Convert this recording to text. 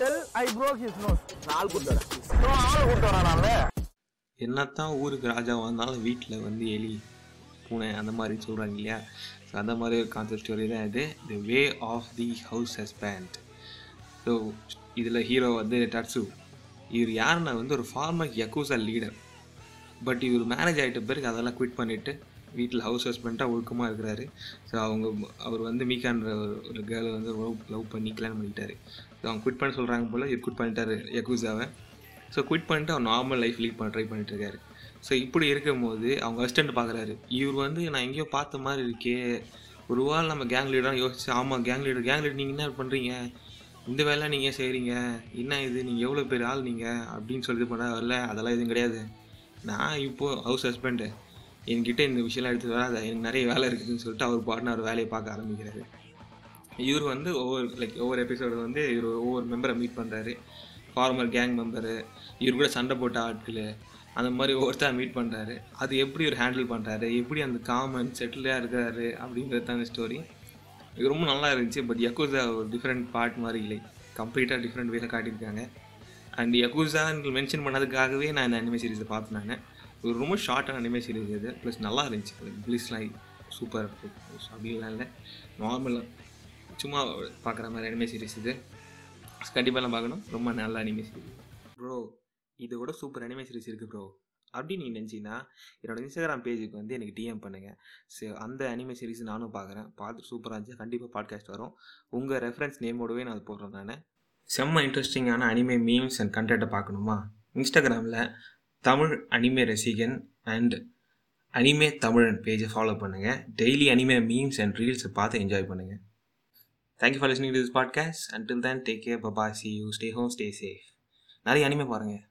tell I broke his nose. நாலு கூட்டு வரேன் ஆள் கூட்டு வரேன் நான் என்னத்தான் ஊருக்கு ராஜாவாக இருந்தாலும் வீட்டில் வந்து எலி பூனை அந்த மாதிரி சொல்கிறாங்க இல்லையா ஸோ அந்த மாதிரி ஒரு கான்செப்ட் ஸ்டோரி தான் இது the way of the house husband so இதில் ஹீரோ வந்து டட்சு இவர் யாருன்னா வந்து ஒரு ஃபார்மர் யக்கூசா லீடர் பட் இவர் மேரேஜ் ஆகிட்ட பிறகு அதெல்லாம் குவிட் பண்ணிவிட்டு வீட்டில் ஹவுஸ் ஹஸ்பண்டாக ஒழுக்கமாக இருக்கிறாரு ஸோ அவங்க அவர் வந்து மீகான்ற ஒரு- ஒரு கேர்ளை வந்து லவ் லவ் பண்ணி கல்யாணம் பண்ணிட்டாரு ஸோ அவங்க குவிட் பண்ண சொல்கிறாங்க போல் இவர் குவிட் பண்ணிட்டாரு யக்கூசாவை ஸோ குவிட் பண்ணிட்டு அவர் நார்மல் லைஃப் லீட் பண்ண ட்ரை பண்ணிட்டு இருக்காரு ஸோ இப்படி இருக்கும்போது அவங்க அசிஸ்டன்ட் பார்க்குறாரு இவர் வந்து நான் எங்கேயோ பார்த்த மாதிரி இருக்கே ஒரு வாரம் நம்ம கேங் லீடராக யோசிச்சு ஆமாம் கேங் லீடர் கேங் லீடர் நீங்கள் என்ன பண்ணுறீங்க இந்த வேலை நீங்கள் செய்கிறீங்க என்ன இது நீங்கள் எவ்வளோ பேர் ஆள் நீங்கள் அப்படின்னு சொல்லி இது பண்ண வரல அதெல்லாம் எதுவும் கிடையாது நான் இப்போது ஹவுஸ் ஹஸ்பண்டு என்கிட்ட இந்த விஷயம்லாம் எடுத்து வராத எனக்கு நிறைய வேலை இருக்குதுன்னு சொல்லிட்டு அவர் பாட்டுன்னு அவர் வேலையை பார்க்க ஆரம்பிக்கிறாரு இவர் வந்து ஒவ்வொரு லைக் ஒவ்வொரு எபிசோடு வந்து இவர் ஒவ்வொரு மெம்பரை மீட் பண்ணுறாரு ஃபார்மர் கேங் மெம்பரு இவர் கூட சண்டை போட்ட ஆட்கள் அந்த மாதிரி ஒவ்வொருத்தர் மீட் பண்ணுறாரு அது எப்படி இவர் ஹேண்டில் பண்ணுறாரு எப்படி அந்த காமன் செட்டிலாக இருக்காரு அப்படிங்கிறது தான் ஸ்டோரி இது ரொம்ப நல்லா இருந்துச்சு பட் யக்கூசா ஒரு டிஃப்ரெண்ட் பார்ட் மாதிரி இல்லை கம்ப்ளீட்டாக டிஃப்ரெண்ட் வேல காட்டியிருக்காங்க அண்ட் யக்கூசா மென்ஷன் பண்ணதுக்காகவே நான் இந்த அனிமே சீரிஸை பார்த்தேன் நான் ஒரு ரொம்ப ஷார்ட்டான அனிமே சீரிஸ் இது ப்ளஸ் நல்லா இருந்துச்சு ப்ளீஸ்லாம் சூப்பர் அப்படின்லாம் இல்லை நார்மலாக சும்மா பார்க்குற மாதிரி அனிமே சீரிஸ் இது கண்டிப்பாக நான் பார்க்கணும் ரொம்ப நல்ல அனிமே சீரிஸ் ப்ரோ இது கூட சூப்பர் அனிமே சீரிஸ் இருக்குது ப்ரோ அப்படி நீ நினச்சின்னா என்னோட இன்ஸ்டாகிராம் பேஜுக்கு வந்து எனக்கு டிஎம் பண்ணுங்கள் ஸோ அந்த அனிமே சீரிஸ் நானும் பார்க்குறேன் பார்த்து சூப்பராக இருந்துச்சு கண்டிப்பாக பாட்காஸ்ட் வரும் உங்கள் ரெஃபரன்ஸ் நேமோடவே நான் அது போடுறேன் நான் செம்ம இன்ட்ரெஸ்டிங்கான அனிமே மீம்ஸ் அண்ட் கண்டென்ட்டை பார்க்கணுமா இன்ஸ்டாகிராமில் தமிழ் அனிமே ரசிகன் அண்ட் அனிமே தமிழன் பேஜை ஃபாலோ பண்ணுங்கள் டெய்லி அனிமே மீம்ஸ் அண்ட் ரீல்ஸை பார்த்து என்ஜாய் பண்ணுங்கள் thank you for listening to this podcast until then take care பபா see you stay home stay safe நிறைய அனிமே பாருங்கள்